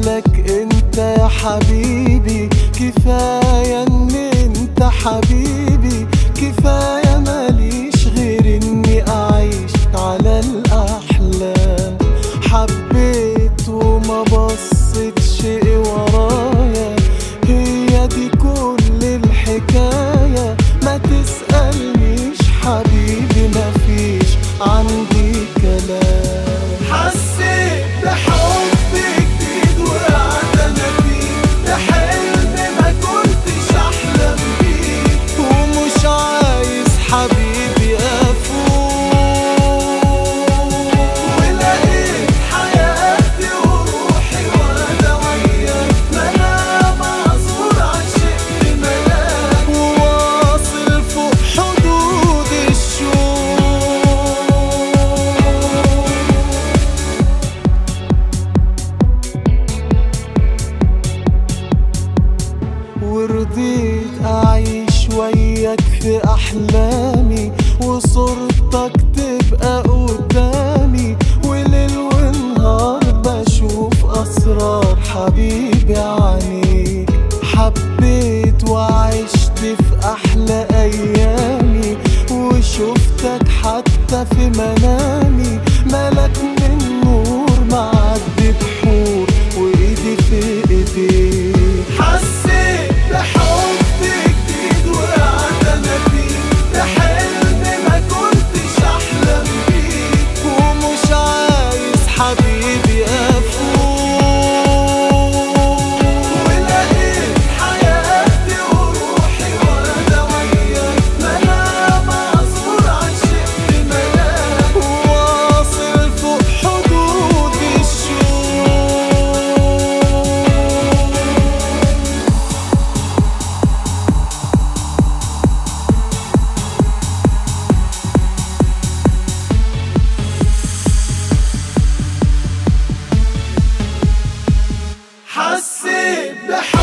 لك انت يا حبيبي كفاية ان انت حبيبي كفاية ماليش غير اني اعيش على الاحلام حبيت وما بصيتش ورايا هي دي كل الحكاية ما تسألنيش حبيبي مفيش عندي كلام حسيت بحب جديد وقعد انا فيه ده حلم ما كنتش احلم بيه ومش عايز حبيبي افوق ولقيت حياتي وروحي وانا وياك ما انا معذور عشقت ملاك وواصل فوق حدود الشوق ورضيت أعيش وياك في أحلامي وصورتك تبقى قدامي وليل ونهار بشوف أسرار حبيبي عنيك حبيت وعشت في أحلى أيامي وشفتك حتى في منامي ملك من نور معدي بحور وإيدي في إيديك حسيت بحب جديد وقعد انا فيه ده حلم ما كنتش احلم بيه ومش عايز حبيبي افوق ولقيت حياتي وروحي وانا وياك ما انا معذور عشقت ملاك واصل فوق حدود الشوق حسيت بحب